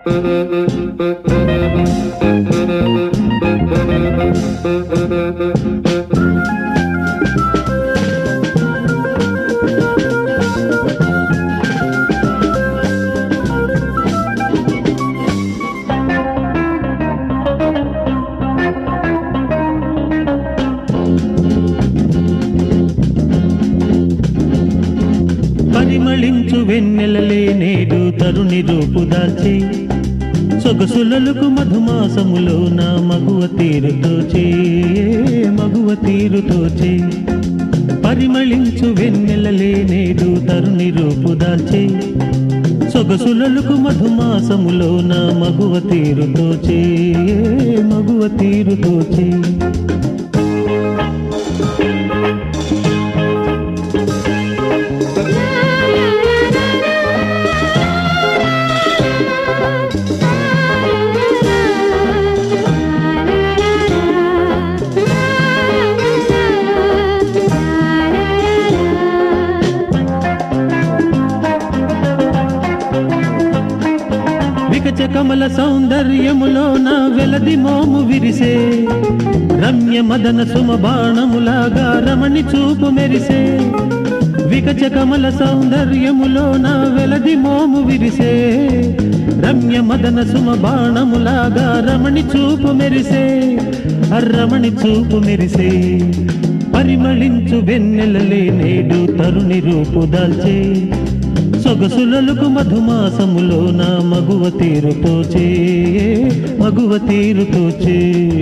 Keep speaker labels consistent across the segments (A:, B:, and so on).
A: పరిమళించు వెన్నెలలే నేడు తరుణి రూపుదాల్చి సొగసులలకు మధుమాసములో నా మగువ తీరుతోచే మగువ తీరుతోచే పరిమళించు వెన్నెలలే నేడు తరుణి రూపుదాల్చి సొగసులలకు మధుమాసములో నా మగువ తీరుతోచే మగువ తీరుతోచే వికచ కమల సౌందర్యములో నా వెలది మోము విరిసే రమ్య మదన సుమ బాణములాగా రమణి చూపు మెరిసే వికచ కమల సౌందర్యములో నా వెలది మోము విరిసే రమ్య మదన సుమ బాణములాగా రమణి చూపు మెరిసే అర్రమణి చూపు మెరిసే పరిమళించు వెన్నెలలే నేడు తరుణి రూపు దాల్చే సొగసులకు మధుమాసములో నా మగువ తీరుతోచే మగువ తీరుతోచే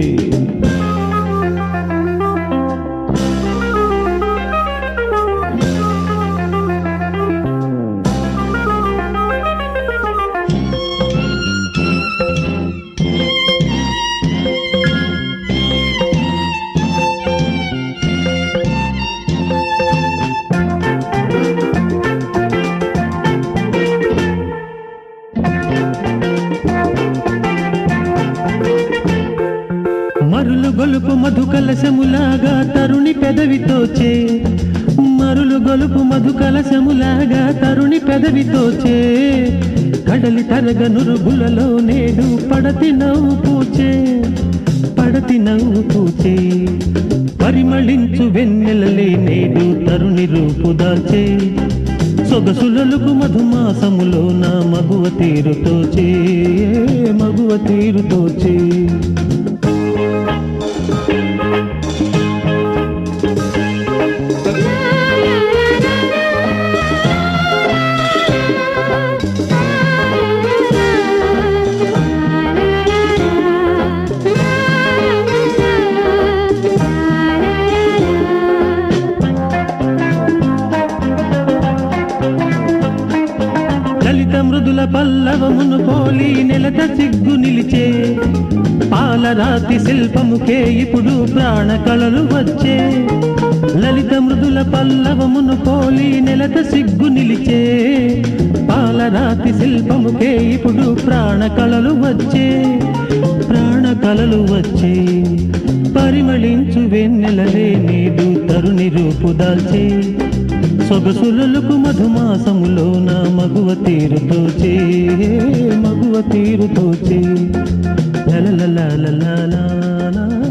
A: మరులు గొలుపు మధు కలశములాగా తరుణి పెదవితోచే మరులు గొలుపు మధు కలశములాగా తరుణి పెదవితోచే కడలి తరగ నురుగులలో నేడు పడతి నవ్వు పూచే పడతి నవ్వు పూచే పరిమళించు వెన్నెలలే నేడు తరుణి రూపు దాల్చే సొగసులకు మధుమాసములో నా మగువ తీరుతోచే మగువ తీరుతోచే లలిత మృదుల పల్లవమును పోలి నెలత సిగ్గు నిలిచే పాలరాతి శిల్పముకే ఇప్పుడు ప్రాణ కళలు వచ్చే లలిత మృదుల పల్లవమును పోలి నెలత సిగ్గు నిలిచే పాలరాతి శిల్పముకే ఇప్పుడు ప్రాణ కళలు వచ్చే ప్రాణ కళలు వచ్చే పరిమళించు వెన్నెలలే నీడు తరుణి రూపు దాల్చే సొగసులకు మధుమాసములో నా మగువ తీరుతోచే మగువ తీరుతోచే లలలలలలలా